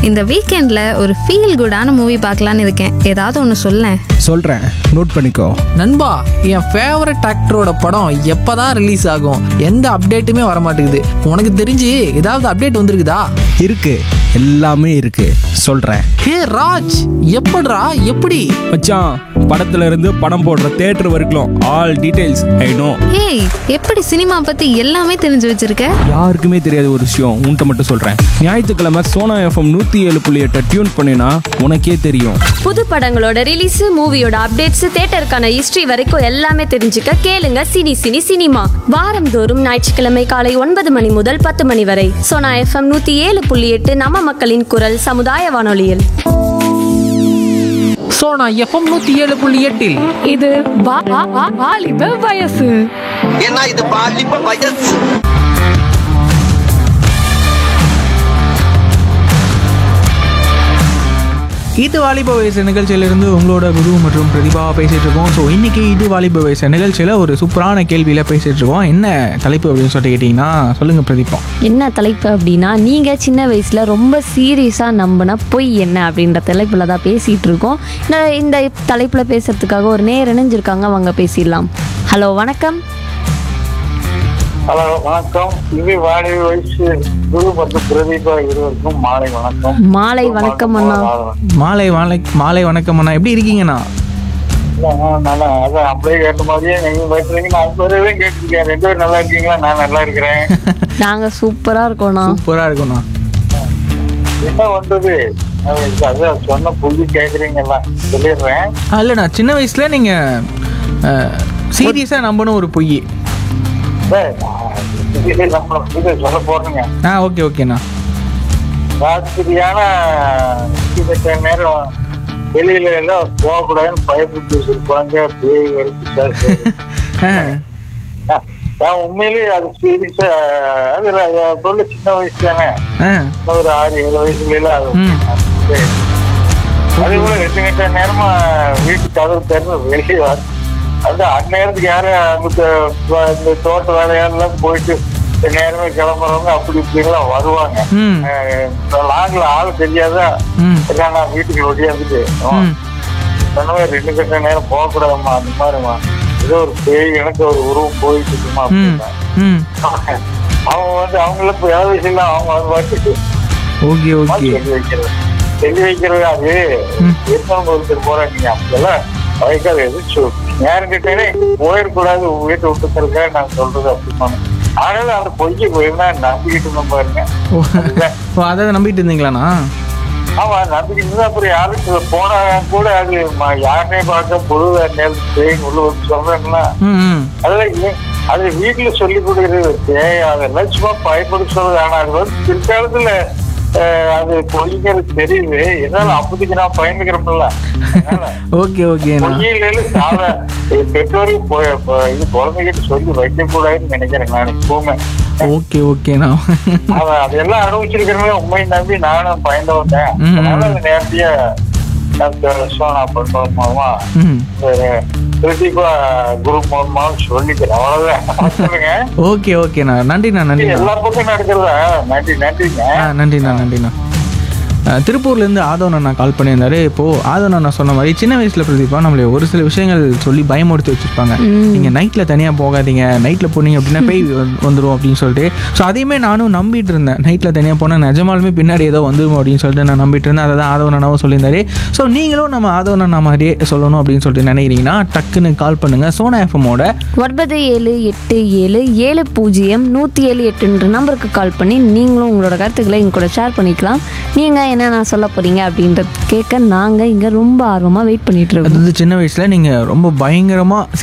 இந்த வீக்கெண்ட்ல ஒரு ஃபீல் குடான மூவி பார்க்கலான்னு இருக்கேன் ஏதாவது ஒன்று சொல்லேன் சொல்கிறேன் நோட் பண்ணிக்கோ நண்பா என் ஃபேவரட் ஆக்டரோட படம் எப்பதான் ரிலீஸ் ஆகும் எந்த அப்டேட்டுமே வர மாட்டேங்குது உனக்கு தெரிஞ்சு ஏதாவது அப்டேட் வந்திருக்குதா இருக்கு எல்லாமே இருக்கு சொல்கிறேன் ஹே ராஜ் எப்படிடா எப்படி மச்சான் படத்துல இருந்து படம் போடுற தேட்டர் வரைக்கும் ஆல் டீடைல்ஸ் ஐ நோ ஏய் எப்படி சினிமா பத்தி எல்லாமே தெரிஞ்சு வச்சிருக்க யாருக்குமே தெரியாத ஒரு விஷயம் உன்கிட்ட மட்டும் சொல்கிறேன் ஞாயிற்றுக்கிழமை சோனா எஃப்எம் நூற்றி ஏழு புள்ளி எட்டை டியூன் பண்ணினா உனக்கே தெரியும் புது படங்களோட ரிலீஸ் மூவியோட அப்டேட்ஸ் தேட்டருக்கான ஹிஸ்டரி வரைக்கும் எல்லாமே தெரிஞ்சுக்க கேளுங்க சினி சினி சினிமா வாரந்தோறும் ஞாயிற்றுக்கிழமை காலை ஒன்பது மணி முதல் பத்து மணி வரை சோனா எஃப்எம் நூத்தி ஏழு புள்ளி எட்டு நம்ம மக்களின் குரல் சமுதாய வானொலியில் ஸோ நான் எஃப்எம் நூற்றி ஏழு புள்ளி எட்டில் இது வா- வா- வா- வாலிப வயசு ஏன்னா இது பாலிப்ப வயசு இது வாலிப வயசு நிகழ்ச்சியிலிருந்து உங்களோட குரு மற்றும் பிரதிபா பேசிட்டு இருக்கோம் ஸோ இன்னைக்கு இது வாலிப வயசு நிகழ்ச்சியில் ஒரு சூப்பரான கேள்வியில் பேசிட்டு இருக்கோம் என்ன தலைப்பு அப்படின்னு சொல்லிட்டு கேட்டிங்கன்னா சொல்லுங்க பிரதீபா என்ன தலைப்பு அப்படின்னா நீங்க சின்ன வயசுல ரொம்ப சீரியஸா நம்பின பொய் என்ன அப்படின்ற தலைப்புல தான் பேசிட்டு இருக்கோம் இந்த இந்த தலைப்புல பேசுறதுக்காக ஒரு நேர் இணைஞ்சிருக்காங்க அவங்க பேசிடலாம் ஹலோ வணக்கம் ஹலோ வணக்கம் இது வாடகை வயசு குரு மற்றும் பிரதீபா இருவருக்கும் மாலை வணக்கம் மாலை வணக்கம் அண்ணா மாலை மாலை மாலை வணக்கம் அண்ணா எப்படி இருக்கீங்கண்ணா நல்லா அதான் அப்படியே கேட்ட மாதிரியே நீங்க பேசுறீங்க நான் இப்பவே கேட்டிருக்கேன் ரெண்டு பேரும் நல்லா இருக்கீங்களா நான் நல்லா இருக்கிறேன் நாங்க சூப்பரா இருக்கோம்ண்ணா சூப்பராக இருக்கும்ண்ணா என்ன பண்றது அது அதான் சொன்ன புள்ளி கேக்குறீங்கல்ல சொல்லிடுறேன் ஆ, இல்லைண்ணா சின்ன வயசுல நீங்கள் சீரியஸாக நம்பின ஒரு பொய் டேய், நான் இது நம்ம இது சொல்ல போறேங்க ஆ ஓகே ஓகேண்ணா ராத்திரியான கிட்டத்தட்ட நேரம் வெளியில எல்லாம் போகக்கூடாதுன்னு பயப்பட்டு வச்சிருப்பாங்க பேய் வரைக்கும் ஆ நான் உண்மையிலேயே அது சீரியஸா அது நான் சொல்ல சின்ன வயசு தானே ஆ ஒரு ஆறு ஏழு வயசுல எல்லாம் அது ம். சரி. அதே போல ரெண்டு கட்ட நேரமா வீட்டு கதவு திறந்து வெளியே வர அந்த அந்நேரத்துக்கு யாரும் அங்க த- இந்த தோட்ட வேலையெல்லாம் போயிட்டு இந்த நேரமே கிளம்புறவங்க அப்படி இப்படிலாம் வருவாங்க ம் அஹ் லாங்ல ஆளு தெரியாதா ம் எல்லாம் நான் வீட்டுக்கு ஒடியாந்துட்டு ம் சொன்னவே ரெண்டு கட்ட நேரம் போகக்கூடாதும்மா அந்த மாதிரிமா ஏதோ ஒரு பேய் எனக்கு ஒரு உருவம் போயிட்டு இருக்குமா ம் அப்படின்னா ம் அவங்க வந்து அவங்கள இப்போ ஏதாவது விஷயம் அவங்க வந்து வாட்டிட்டு ஓகே ஓகே சொல்லி வைக்கிறது சொல்லி வைக்கிறது அது ம். இருந்தவங்க ஒருத்தர் போறாங்க நீங்க அப்பெல்லாம் வயக்காது எதிர்த்து நேரம் கிட்டே போயிடக்கூடாது வீட்டை விட்டுருக்கா நான் சொல்றது அப்படி பண்ணேன் ஆனாலும் அந்த பொய்யை போயிருந்தா நம்பிக்கிட்டு இருந்தோம் பாருங்க ஓ ஓ அதை நம்பிட்டு இருந்தீங்களாண்ணா ஆமா நம்பிக்கிட்டு இருந்தா அப்புறம் யாரும் போனா கூட அது ம- யாருனே பார்க்க பொது நேரத்துக்கு பேய் உள்ள வந்து சொல்றேன்னா ம் ம் அதெல்லாம் ஏன் அது வீட்டுல சொல்லி கொடுக்கறது ஏய், அதெல்லாம் சும்மா பயப்பட சொல்றது ஆனா அது வந்து பிற்காலத்துல அஹ், அது பொய்ங்கிறது தெரியுது என்னால அப்போதைக்கு நான் பயந்துக்கிறோம்ல அதனால ஓகே ஓகேண்ணா பொய்யில சால பெற்றோருக்கு பொ- பொ- இது குழந்தைகிட்ட சொல்லி வைக்க கூடாதுன்னு நினைக்கிறேன் நான் எப்பவுமே ஓகே ஓகேண்ணா அவன் அதெல்லாம் அனுபவிச்சிருக்கிறவங்க உண்மையை நம்பி நானும் பயந்து வந்தேன் ம். அதனால அது நேரடியா சோனா பண்றது மூலமா ம் ஒரு பிரதீபா குரூப் மூலமா சொல்லிக்கிறேன் அவ்வளவுதான் சொல்லுங்க ஓகே ஓகேண்ணா நன்றிண்ணா நன்றிண்ணா எல்லா பக்கம் நடக்கிறதா நன்றி நன்றிங்க ஆ நன்றிண்ணா நன்றிண்ணா ஆ, திருப்பூர்லேருந்து ஆதவன் அண்ணா கால் பண்ணியிருந்தாரு இப்போது ஆதவன் அண்ணா சொன்ன மாதிரி சின்ன வயசில் பிரதீபா நம்மளை ஒரு சில விஷயங்கள் சொல்லி பயமுறுத்தி வச்சுருப்பாங்க நீங்கள் நைட்டில் தனியாக போகாதீங்க நைட்டில் போனீங்க அப்படின்னா பேய் வந்து- வந்துரும் அப்படின்னு சொல்லிட்டு ஸோ அதையுமே நானும் நம்பிட்டு இருந்தேன் நைட்டில் தனியாக போனால் நிஜமாலுமே பின்னாடி ஏதோ வந்துரும் அப்படின்னு சொல்லிட்டு நான் நம்பிட்டு இருந்தேன் அதை தான் ஆதவன் அண்ணாவும் சொல்லியிருந்தாரு ஸோ நீங்களும் நம்ம ஆதவன் அண்ணா மாதிரியே சொல்லணும் அப்படின்னு சொல்லிட்டு நினைக்கிறீங்கன்னா டக்குன்னு கால் பண்ணுங்கள் சோனா எஃப்எம்மோட ஒன்பது ஏழு எட்டு ஏழு ஏழு பூஜ்ஜியம் நூற்றி ஏழு எட்டுன்ற நம்பருக்கு கால் பண்ணி நீங்களும் உங்களோட கருத்துக்களை எங்க கூட ஷேர் பண்ணிக்கலாம் நீங்கள் என்னென்ன சொல்ல போகிறீங்க அப்படின்றது கேட்க நாங்கள் இங்கே ரொம்ப ஆர்வமாக வெயிட் பண்ணிட்டு இருக்கோம் அதாவது சின்ன வயசில் நீங்கள் ரொம்ப பயங்கரமாக